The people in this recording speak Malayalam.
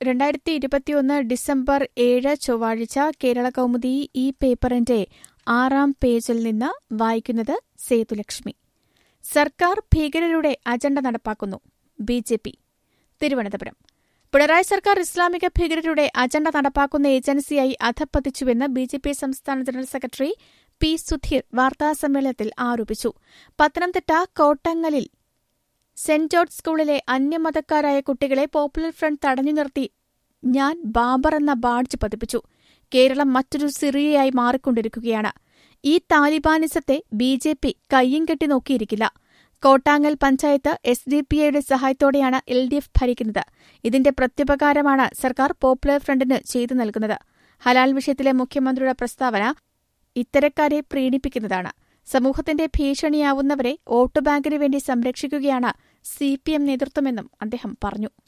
രണ്ടായിരത്തി ഇരുപത്തിയൊന്ന് ഡിസംബർ ഏഴ് ചൊവ്വാഴ്ച കേരള കൗമുദി ഈ പേപ്പറിന്റെ ആറാം പേജിൽ നിന്ന് വായിക്കുന്നത് സേതുലക്ഷ്മി സർക്കാർ ഭീകരരുടെ അജണ്ട നടപ്പാക്കുന്നു B J P Thiruvananthapuram Pinarayi സർക്കാർ ഇസ്ലാമിക ഭീകരരുടെ അജണ്ട നടപ്പാക്കുന്ന ഏജൻസിയായി അധപ്പതിച്ചുവെന്ന് ബി ജെ പി സംസ്ഥാന ജനറൽ സെക്രട്ടറി പി സുധീർ വാർത്താസമ്മേളനത്തിൽ ആരോപിച്ചു പത്തനംതിട്ട കോട്ടങ്ങലിൽ സെന്റ് ജോർജ് സ്കൂളിലെ അന്യമതക്കാരായ കുട്ടികളെ പോപ്പുലർ ഫ്രണ്ട് തടഞ്ഞു നിർത്തി ഞാൻ ബാബർ എന്ന ബാഡ്ജ് പതിപ്പിച്ചു കേരളം മറ്റൊരു സിറിയയായി മാറിക്കൊണ്ടിരിക്കുകയാണ് ഈ താലിബാനിസത്തെ ബി ജെ പി കയ്യും കെട്ടി നോക്കിയിരിക്കില്ല Kottangal panchayat S D P ഐയുടെ സഹായത്തോടെയാണ് എൽ ഡി എഫ് ഭരിക്കുന്നത് ഇതിന്റെ പ്രത്യുപകാരമാണ് സർക്കാർ പോപ്പുലർ ഫ്രണ്ടിന് ചെയ്തു നൽകുന്നത് ഹലാൽ വിഷയത്തിലെ മുഖ്യമന്ത്രിയുടെ പ്രസ്താവന ഇത്തരക്കാരെ പ്രീണിപ്പിക്കുന്നതാണ് സമൂഹത്തിന്റെ ഭീഷണിയാവുന്നവരെ വോട്ട് ബാങ്കിനു വേണ്ടി സംരക്ഷിക്കുകയാണ് സി പി എം നേതൃത്വമെന്നും അദ്ദേഹം പറഞ്ഞു